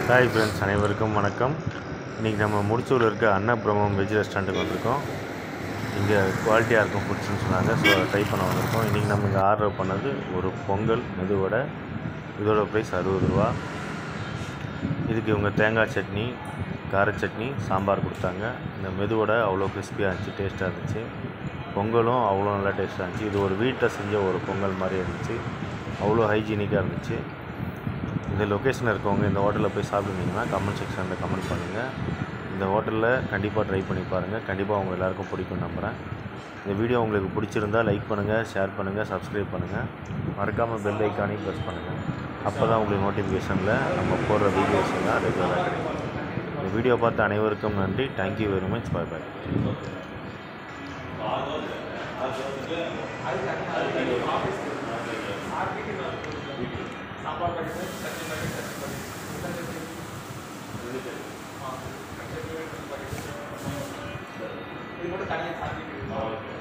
hi friends அனைவருக்கும் வணக்கம் இன்றைக்கி நம்ம முடிச்சூரில் இருக்க அன்னபிரமம் வெஜ் ரெஸ்டாரண்ட்டுக்கு வந்திருக்கோம் இங்கே குவாலிட்டியாக இருக்கும் ஃபுட்ஸ்னு சொன்னாங்க ஸோ அதை ட்ரை பண்ண வந்திருக்கோம் இன்றைக்கி நம்ம இங்கே ஆர்டர் பண்ணது ஒரு பொங்கல் மெதுவடை இதோட ப்ரைஸ் அறுபது ரூபா இதுக்கு இவங்க தேங்காய் சட்னி கார சட்னி சாம்பார் கொடுத்தாங்க இந்த மெதுவடை அவ்வளோ கிறிஸ்பியாக இருந்துச்சு டேஸ்ட்டாக இருந்துச்சு பொங்கலும் அவ்வளோ நல்லா டேஸ்ட்டாக இருந்துச்சு இது ஒரு வீட்டில் செஞ்ச ஒரு பொங்கல் மாதிரி இருந்துச்சு அவ்வளோ ஹைஜீனிக்காக இருந்துச்சு இந்த லொக்கேஷனில் இருக்கவங்க இந்த ஹோட்டலில் போய் சாப்பிடுனீங்கன்னா கமெண்ட் செக்ஷனில் கமெண்ட் பண்ணுங்கள் இந்த ஹோட்டலில் கண்டிப்பாக ட்ரை பண்ணி பாருங்கள் கண்டிப்பாக உங்கள் எல்லாருக்கும் பிடிக்கும் நம்புகிறேன் இந்த வீடியோ உங்களுக்கு பிடிச்சிருந்தா லைக் பண்ணுங்கள் ஷேர் பண்ணுங்கள் சப்ஸ்கிரைப் பண்ணுங்கள் மறக்காமல் பெல் ஐக்கானையும் ப்ரெஸ் பண்ணுங்கள் அப்போ தான் உங்களுக்கு நோட்டிஃபிகேஷனில் நம்ம போடுற வீடியோஸ் எல்லாம் ரெகுலராக கிடைக்கும் இந்த வீடியோ பார்த்த அனைவருக்கும் நன்றி thank you very much bye bye இது மட்டும் தனியாக சாப்பிட்டு